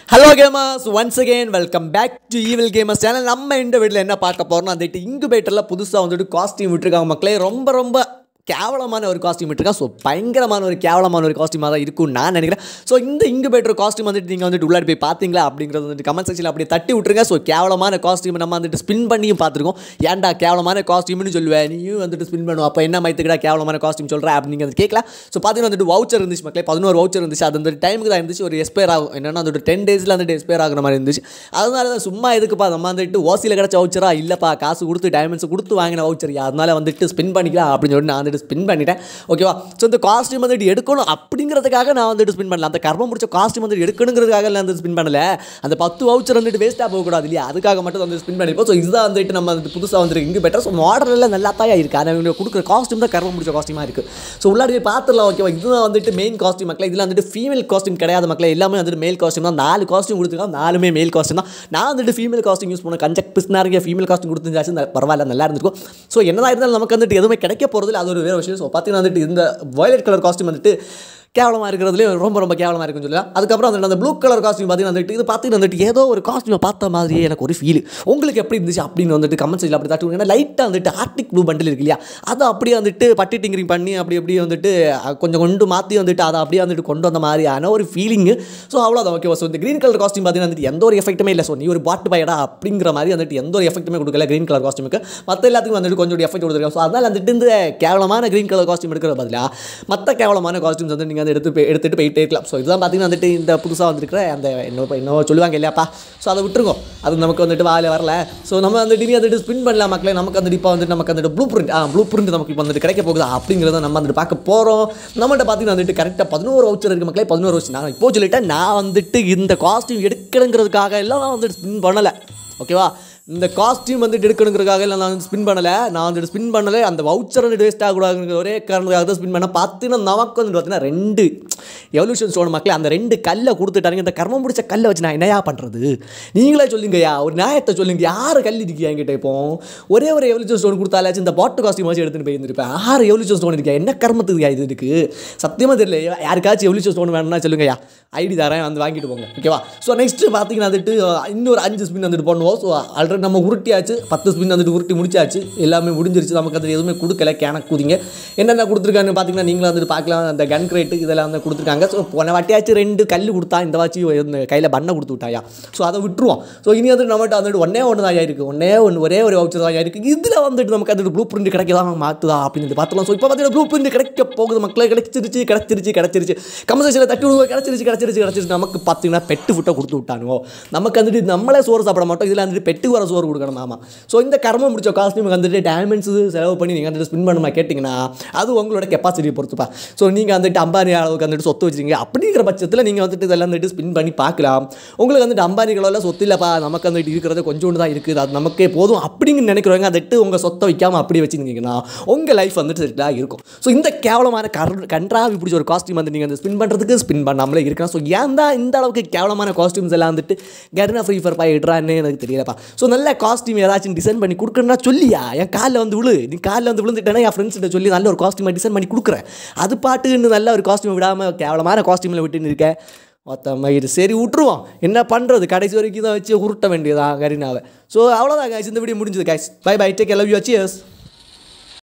hello gamers once again welcome back to evil gamers channel நம்ம இந்த வீட்டில் என்ன பார்க்க போறோம்னா வந்துட்டு இங்குபேட்டரில் புதுசாக வந்துட்டு காஸ்டியூம் விட்டுருக்காங்க மக்களே ரொம்ப ரொம்ப கேவலமான ஒரு காஸ்டியூம் விட்டுருக்கா ஸோ பயங்கரமான ஒரு கேவலமான ஒரு காஸ்டியூமாக தான் இருக்கும்னு நான் நினைக்கிறேன் ஸோ இந்த இங்குபேட்டர் காஸ்டியூம் வந்துட்டு நீங்கள் வந்துட்டு உள்ளாடி போய் பார்த்தீங்களா அப்படிங்கிறது வந்துட்டு கமெண்ட் செக்ஷனில் அப்படியே தட்டி விட்டுருங்க ஸோ கேவலமான காஸ்டியூம் நம்ம வந்துட்டு ஸ்பின் பண்ணியும் பார்த்துருக்கோம் ஏன்டா கேவலமான காஸ்டியூம்னு சொல்லுவேன் நீயும் வந்துட்டு ஸ்பின் பண்ணுவோம் அப்போ என்ன மைத்துக்கடா கேவலமான காஸ்டியூம் சொல்கிறேன் அப்படிங்கிறது கேட்கல ஸோ பார்த்தீங்கன்னா வந்துட்டு வவுச்சர் இருந்துச்சு மக்களே பதினோரு வவுச்சர் இருந்துச்சு அது வந்து டைமுக்கு தான் இருந்துச்சு ஒரு எக்ஸ்பயர் ஆகும் என்னன்னா வந்துட்டு டென் டேஸில் வந்துட்டு எக்ஸ்பயர் ஆகுற மாதிரி இருந்துச்சு அதனால தான் சும்மா எதுக்குப்பா நம்ம வந்துட்டு ஓசியில் கிடச்ச வவுச்சரா இல்லைப்பா காசு கொடுத்து டைமண்ட்ஸ் கொடுத்து வாங்கின வவுச்சர் அதனால வந்துட்டு ஸ்பின் பண்ணிக்கலாம் அப்படின்னு சொல்லிட்டு நான் வந்துட்டு ஸ்பின் பண்ணிட்டேன் ஓகேவா ஸோ இந்த காஸ்டியூம் வந்துட்டு எடுக்கணும் அப்படிங்கிறதுக்காக நான் வந்துட்டு ஸ்பின் பண்ணல அந்த கர்மம் முடிச்ச காஸ்டியூம் வந்துட்டு எடுக்கணுங்கிறதுக்காக நான் வந்து ஸ்பின் பண்ணல அந்த பத்து வவுச்சர் வந்துட்டு வேஸ்ட்டாக போகக்கூடாது இல்லையா அதுக்காக மட்டும் வந்து ஸ்பின் பண்ணிப்போம் ஸோ இதுதான் வந்துட்டு நம்ம வந்துட்டு புதுசாக வந்துருக்கு இங்கே பெட்டர் ஸோ மாடலில் நல்லா தான் இருக்குது ஆனால் இவங்க கொடுக்குற காஸ்டியூம் தான் கர்மம் முடிச்ச காஸ்டியூமாக இருக்குது ஸோ உள்ளாடி போய் பார்த்துடலாம் ஓகேவா இதுதான் வந்துட்டு மெயின் காஸ்டியூம் மக்களே இதில் வந்துட்டு ஃபீமேல் காஸ்டியூம் கிடையாது மக்களே எல்லாமே வந்துட்டு மேல் காஸ்டியூம் தான் நாலு காஸ்டியூம் கொடுத்துருக்காங்க நாலுமே மேல் காஸ்டியூம் தான் நான் வந்துட்டு ஃபீமேல் காஸ்டியூம் யூஸ் பண்ண கஞ்சக் பிஸ்னாரிங்க ஃபீமேல் காஸ்டியூம் கொடுத்துருந்தாச்சு பரவாயில்ல நல்லா இருந்திருக்கும் ஸோ என்னதான் இருந்தாலும் நமக்கு வந்துட்டு எதுவுமே கிடைக்க போகிறதுல அது ஒரு வேறு விஷயம் ஸோ பார்த்தீங்கன்னா வந்துட்டு இந்த வயலட் கலர் காஸ்டியூம் வந்துட்டு கேவலமாக இருக்கிறதுலே ரொம்ப ரொம்ப கேவலமாக இருக்குன்னு சொல்லலாம் அதுக்கப்புறம் வந்துட்டு அந்த ப்ளூ கலர் காஸ்டியூம் பார்த்தீங்கன்னா வந்துட்டு இது பார்த்தீங்கன்னா வந்துட்டு ஏதோ ஒரு காஸ்டியூமை பார்த்த மாதிரியே எனக்கு ஒரு ஃபீல் உங்களுக்கு எப்படி இருந்துச்சு அப்படின்னு வந்துட்டு கமெண்ட் சைடில் அப்படி தட்டு ஏன்னா லைட்டாக வந்துட்டு ஆர்டிக் ப்ளூ பண்டில் இருக்கு இல்லையா அதை அப்படியே வந்துட்டு பட்டி டிங்கரிங் பண்ணி அப்படி அப்படியே வந்துட்டு அஹ், கொஞ்சம் கொண்டு மாற்றி வந்துட்டு அதை அப்படியே வந்துட்டு கொண்டு வந்த மாதிரியான ஒரு ஃபீலிங்கு ஸோ அவ்வளோதான் ஓகே ஸோ இந்த க்ரீன் கலர் காஸ்டியூம் பார்த்தீங்கன்னா வந்துட்டு எந்த ஒரு எஃபெக்ட்டுமே இல்லை ஸோ நீ ஒரு பாட்டு பயடா அப்படிங்கிற மாதிரி வந்துட்டு எந்த ஒரு எஃபெக்ட்டுமே கொடுக்கல க்ரீன் கலர் காஸ்டியூமுக்கு மற்ற எல்லாத்துக்கும் வந்துட்டு கொஞ்சம் எஃபெக்ட் கொடுத்துருக்கோம் ஸோ அதனால் வந்துட்டு இந்த கேவலமான க்ரீன் கலர் காஸ்டியூம் எடுக்கிற பதிலாக மற்ற கேவலமான காஸ்டியூம்ஸ் வந்து நீங்கள் வந்து எடுத்து போய் எடுத்துகிட்டு போயிட்டே இருக்கலாம் ஸோ இதுதான் பார்த்தீங்கன்னா வந்துட்டு இந்த புதுசாக வந்திருக்கிற அந்த இன்னும் இன்னும் சொல்லுவாங்க இல்லையாப்பா ஸோ அதை விட்டுருங்க அது நமக்கு வந்துட்டு வாயில வரல ஸோ நம்ம வந்துட்டு இனி வந்துட்டு ஸ்பின் பண்ணலாம் மக்களே நமக்கு வந்துட்டு இப்போ வந்துட்டு நமக்கு வந்துட்டு ப்ளூ பிரிண்ட் ஆ ப்ளூ பிரிண்ட் நமக்கு இப்போ வந்துட்டு கிடைக்க போகுதா அப்படிங்கிறத நம்ம வந்துட்டு பார்க்க போகிறோம் நம்மகிட்ட பார்த்தீங்கன்னா வந்துட்டு கரெக்டாக பதினோரு வவுச்சர் இருக்கு மக்களே பதினோரு வச்சு நான் இப்போ சொல்லிட்டேன் நான் வந்துட்டு இந்த காஸ்டியூம் எடுக்கணுங்கிறதுக்காக எல்லாம் நான் வந்துட்டு ஸ்பின் பண்ணலை ஓகேவா இந்த காஸ்டியூம் வந்துட்டு எடுக்கணுங்கிறதுக்காக இல்லை நான் வந்து ஸ்பின் பண்ணலை நான் வந்துட்டு ஸ்பின் பண்ணலை அந்த வவுச்சர் வந்துட்டு வேஸ்ட் ஆகக்கூடாதுங்கிற ஒரே காரணத்துக்காக தான் ஸ்பின் பண்ண பார்த்தீங்கன்னா நமக்கு வந்து பார்த்தீங்கன்னா ரெண்டு எவல்யூஷன் ஸ்டோன் மக்களே அந்த ரெண்டு கல்லை கொடுத்துட்டாங்க இந்த கர்மம் பிடிச்ச கல்லை வச்சு நான் என்னையா பண்ணுறது நீங்களே சொல்லுங்கய்யா ஒரு நியாயத்தை சொல்லுங்க யார் கல் இருக்கியா என்கிட்ட இப்போ ஒரே ஒரு எவல்யூஷன் ஸ்டோன் கொடுத்தாலாச்சும் இந்த பாட்டு காஸ்டியூம் வச்சு எடுத்துகிட்டு போயிருந்திருப்பேன் ஆறு எவல்யூஷன் ஸ்டோன் இருக்கா என்ன கர்மத்துக்கு இது இருக்குது சத்தியமாக தெரியல யாருக்காச்சும் எவல்யூஷன் ஸ்டோன் வேணும்னா சொல்லுங்கய்யா ஐடி தரேன் வந்து வாங்கிட்டு போங்க ஓகேவா ஸோ நெக்ஸ்ட்டு பார்த்தீங்கன்னா வந்துட்டு இன்னொரு அஞ்சு ஸ்பின் வந்துட்டு பண்ணுவோம் ஸோ ஆல்ரெடி நம்ம உருட்டியாச்சு பத்து ஸ்பின் வந்துட்டு உருட்டி முடிச்சாச்சு எல்லாமே முடிஞ்சிருச்சு நமக்கு அது எதுவுமே கொடுக்கல கேன கூதிங்க என்னென்ன கொடுத்துருக்கான்னு பார்த்தீங்கன்னா நீங்களும் வந்துட்டு பார்க்கலாம் அந்த கன் கிரேட்டு இதெல்லாம் வந்து கொடுத்துருக்காங்க ஸோ போன வாட்டியாச்சும் ரெண்டு கல் கொடுத்தா இந்த வாட்சி இந்த கையில் பண்ணை கொடுத்து விட்டாயா ஸோ அதை விட்டுருவோம் ஸோ இனி வந்துட்டு நம்மகிட்ட வந்துட்டு ஒன்றே ஒன்று தான் இருக்குது ஒன்றே ஒன்று ஒரே ஒரு வவுச்சர் தான் இருக்குது இதில் வந்துட்டு நமக்கு வந்துட்டு ப்ளூ பிரிண்ட் கிடைக்கதா மாற்றுதா அப்படின்னு பார்த்துலாம் ஸோ இப்போ பார்த்தீங்கன்னா ப்ளூ பிரிண்ட் கிடைக்க போகுது மக்களே கிடைச்சிருச்சு கிடைச்சிருச்சு கிடைச்சிருச்சு கமர்சியலில் தட்டி விடுவோம் கிடைச்சிருச்சு கிடைச்சிருச்சு கிடைச்சிருச்சு நமக்கு பார்த்தீங்கன்னா பெட்டு ஃபுட்டை கொடுத்து விட்டானுவோ நமக்கு வந்துட்டு நம்மளே சோறு சாப்பிட மாட்டோம் இதில் வந்துட்டு பெட்டு வர சோறு கொடுக்கணும் ஆமாம் ஸோ இந்த கர்மம் முடிச்ச காஸ்டியூமுக்கு வந்துட்டு டைமண்ட்ஸ் செலவு பண்ணி நீங்கள் வந்துட்டு ஸ்பின் பண்ணுமா கேட்டிங்கன்னா அது உங்களோட கெப்பாசிட்டியை பொறுத்துப்பா ஸோ நீங்கள் வந்துட்டு அம்பானி அளவுக்கு வந்துட்டு சொத்து வச்சுருங்க அப்படிங்கிற பட்சத்தில் நீங்கள் வந்துட்டு இதெல்லாம் வந்துட்டு ஸ்பின் பண்ணி பார்க்கலாம் உங்களுக்கு வந்துட்டு அம்பானிகளெல்லாம் சொத்து இல்லைப்பா நமக்கு வந்துட்டு இருக்கிறது கொஞ்சோண்டு தான் இருக்குது அது நமக்கே போதும் அப்படிங்க நினைக்கிறவங்க வந்துட்டு உங்கள் சொத்தை வைக்காமல் அப்படி வச்சுருந்தீங்கன்னா உங்கள் லைஃப் வந்துட்டு செட்டிலாக இருக்கும் ஸோ இந்த கேவலமான கர் கன்றாவி பிடிச்ச ஒரு காஸ்டியூம் வந்து நீங்கள் வந்து ஸ்பின் பண்ணுறதுக்கு ஸ்பின் பண்ணாமலே இருக்கலாம் ஸோ ஏன் தான் இந்த அளவுக்கு கேவலமான காஸ்டியூம்ஸ் எல்லாம் வந்துட்டு கர்னா ஃப்ரீ ஃபர் ஃபைவ் இடுறான்னு எனக்கு தெரியலப்பா ஸோ நல்ல காஸ்டியூம் ஏதாச்சும் டிசைன் பண்ணி கொடுக்கணும்னா சொல்லியா என் காலில் வந்து விழு நீ காலில் வந்து விழுந்துட்டேன்னா என் ஃப்ரெண்ட்ஸ்கிட்ட சொல்லி நல்ல ஒரு காஸ்டியூமை டிசைன் பண்ணி கொடுக்குறேன் அது பாட்டுன்னு நல்ல ஒரு காஸ்டியூம் விடாமல் கேவலமான காஸ்டியூமில் விட்டுன்னு இருக்கேன் மொத்த மயிறு சரி விட்டுருவோம் என்ன பண்ணுறது கடைசி வரைக்கும் தான் வச்சு உருட்ட வேண்டியதா கரீனாவை ஸோ அவ்வளோதான் guys இந்த வீடியோ முடிஞ்சது guys bye bye take love you cheers